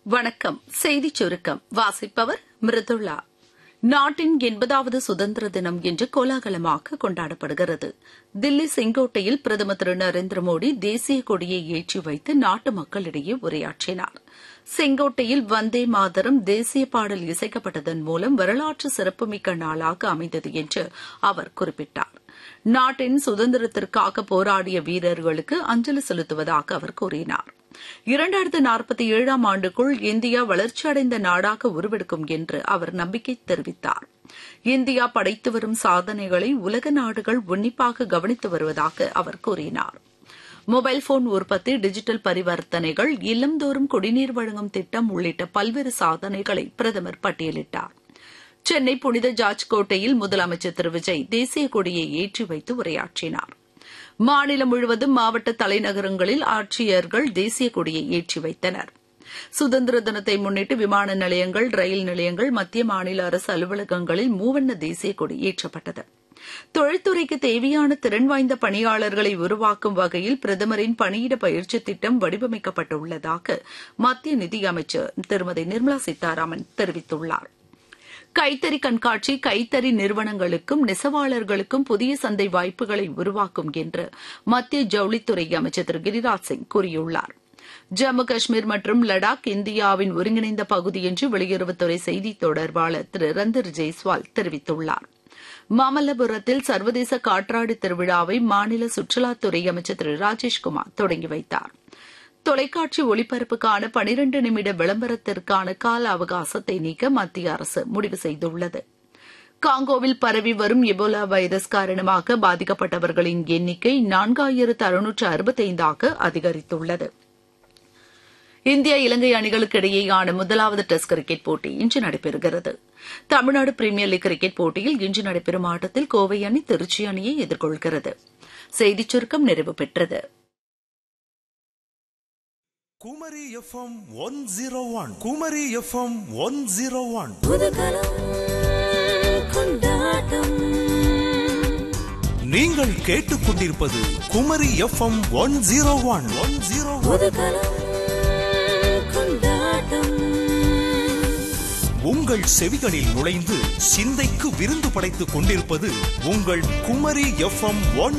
வணக்கம் செய்திச் சுருக்கம் வாசிப்பவர் மிருதுளா நாட்டின் எண்பதாவது சுதந்திர தினம் இன்று கோலாகலமாக கொண்டாடப்படுகிறது தில்லி செங்கோட்டையில் பிரதமர் திரு நரேந்திர மோடி தேசிய கொடியை ஏற்றி வைத்து நாட்டு மக்களிடையே உரையாற்றினார் செங்கோட்டையில் வந்தே மாதரம் தேசிய பாடல் இசைக்கப்பட்டதன் மூலம் வரலாற்று சிறப்புமிக்க நாளாக அமைந்தது என்று அவர் குறிப்பிட்டார் நாட்டின் சுதந்திரத்திற்காக போராடிய வீரர்களுக்கு அஞ்சலி செலுத்துவதாக அவர் கூறினார் இரண்டாயிரத்து நாற்பத்தி ஏழாம் ஆண்டுக்குள் இந்தியா வளர்ச்சியடைந்த நாடாக உருவெடுக்கும் என்று அவர் நம்பிக்கை தெரிவித்தார் இந்தியா படைத்து வரும் சாதனைகளை உலக நாடுகள் உன்னிப்பாக கவனித்து வருவதாக அவர் கூறினார் மொபைல் போன் உற்பத்தி டிஜிட்டல் பரிவர்த்தனைகள் இல்லந்தோறும் குடிநீர் வழங்கும் திட்டம் உள்ளிட்ட பல்வேறு சாதனைகளை பிரதமர் பட்டியலிட்டார் சென்னை புனித ஜார்ஜ் கோட்டையில் முதலமைச்சர் திரு விஜய் தேசிய கொடியை ஏற்றி வைத்து உரையாற்றினார் மாநிலம் முழுவதும் மாவட்ட தலைநகரங்களில் ஆட்சியர்கள் தேசிய கொடியை ஏற்றி வைத்தனர் சுதந்திர தினத்தை முன்னிட்டு விமான நிலையங்கள் ரயில் நிலையங்கள் மத்திய மாநில அரசு அலுவலகங்களில் மூவண்ண தேசிய கொடி ஏற்றப்பட்டது தொழில்துறைக்கு தேவையான திறன் வாய்ந்த பணியாளர்களை உருவாக்கும் வகையில் பிரதமரின் பணியிட பயிற்சி திட்டம் வடிவமைக்கப்பட்டுள்ளதாக மத்திய நிதியமைச்சர் திருமதி நிர்மலா சீதாராமன் தெரிவித்துள்ளார் கைத்தறி கண்காட்சி கைத்தறி நிறுவனங்களுக்கும் நெசவாளர்களுக்கும் புதிய சந்தை வாய்ப்புகளை உருவாக்கும் என்று மத்திய ஜவுளித்துறை அமைச்சர் திரு கிரிராஜ் சிங் கூறியுள்ளார் ஜம்மு காஷ்மீர் மற்றும் லடாக் இந்தியாவின் ஒருங்கிணைந்த பகுதி என்று வெளியுறவுத்துறை செய்தி தொடர்பாளர் திரு ரந்தர் ஜெய்ஸ்வால் தெரிவித்துள்ளார் மாமல்லபுரத்தில் சர்வதேச காற்றாடி திருவிழாவை மாநில சுற்றுலாத்துறை அமைச்சர் திரு ராஜேஷ்குமார் தொடங்கி வைத்தாா் தொலைக்காட்சி ஒளிபரப்புக்கான பனிரண்டு நிமிட விளம்பரத்திற்கான கால அவகாசத்தை நீக்க மத்திய அரசு முடிவு செய்துள்ளது காங்கோவில் பரவி வரும் எபோலா வைரஸ் காரணமாக பாதிக்கப்பட்டவர்களின் எண்ணிக்கை நான்காயிரத்து அறுநூற்று அறுபத்தைந்தாக அதிகரித்துள்ளது இந்தியா இலங்கை அணிகளுக்கு இடையேயான முதலாவது டெஸ்ட் கிரிக்கெட் போட்டி இன்று நடைபெறுகிறது தமிழ்நாடு பிரீமியர் லீக் கிரிக்கெட் போட்டியில் இன்று நடைபெறும் ஆட்டத்தில் கோவை அணி திருச்சி அணியை எதிர்கொள்கிறது செய்திச் சுருக்கம் நிறைவு பெற்றது Kumari FM one zero one Kumari FM one zero one நீங்கள் கேட்டுக்கொண்டிருப்பது Kumari FM one zero one one zero உங்கள் செவிகளில் நுழைந்து சிந்தைக்கு விருந்து படைத்துக் கொண்டிருப்பது உங்கள் குமரி எஃப்எம் ஒன்